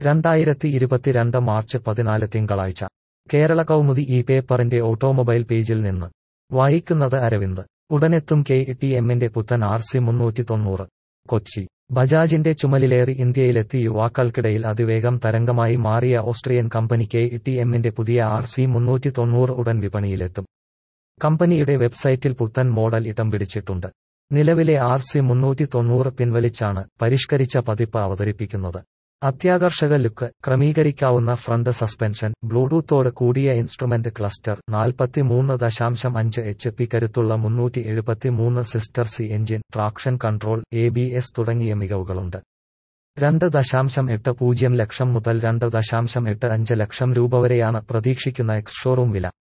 രണ്ടായിരത്തി ഇരുപത്തിരണ്ട് മാർച്ച് പതിനാല് തിങ്കളാഴ്ച കേരള കൗമുദി ഈ പേപ്പറിന്റെ ഓട്ടോമൊബൈൽ പേജിൽ നിന്ന് വായിക്കുന്നത് അരവിന്ദ് ഉടനെത്തും കെ ടി എമ്മിന്റെ പുത്തൻ ആർ സി മുന്നൂറ്റി തൊണ്ണൂറ് കൊച്ചി ബജാജിന്റെ ചുമലിലേറി ഇന്ത്യയിലെത്തി യുവാക്കൾക്കിടയിൽ അതിവേഗം തരംഗമായി മാറിയ ഓസ്ട്രിയൻ കമ്പനി കെ ടി എമ്മിന്റെ പുതിയ ആർ സി മുന്നൂറ്റി തൊണ്ണൂറ് ഉടൻ വിപണിയിലെത്തും കമ്പനിയുടെ വെബ്സൈറ്റിൽ പുത്തൻ മോഡൽ ഇടം പിടിച്ചിട്ടുണ്ട് നിലവിലെ ആർ സി മുന്നൂറ്റി തൊണ്ണൂറ് പിൻവലിച്ചാണ് പരിഷ്കരിച്ച പതിപ്പ് അവതരിപ്പിക്കുന്നത് അത്യാകർഷക ലുക്ക് ക്രമീകരിക്കാവുന്ന ഫ്രണ്ട് സസ്പെൻഷൻ ബ്ലൂടൂത്തോട് കൂടിയ ഇൻസ്ട്രുമെന്റ് ക്ലസ്റ്റർ നാൽപ്പത്തിമൂന്ന് ദശാംശം അഞ്ച് എച്ച് പി കരുത്തുള്ള മുന്നൂറ്റി എഴുപത്തിമൂന്ന് സിസ്റ്റർ സി engine traction control A B S തുടങ്ങിയ മികവുകളുണ്ട് രണ്ട് ദശാംശം എട്ട് പൂജ്യം ലക്ഷം മുതൽ രണ്ട് ദശാംശം എട്ട് അഞ്ച് ലക്ഷം രൂപ വരെയാണ് പ്രതീക്ഷിക്കുന്ന എക്സ് ഷോറൂം വില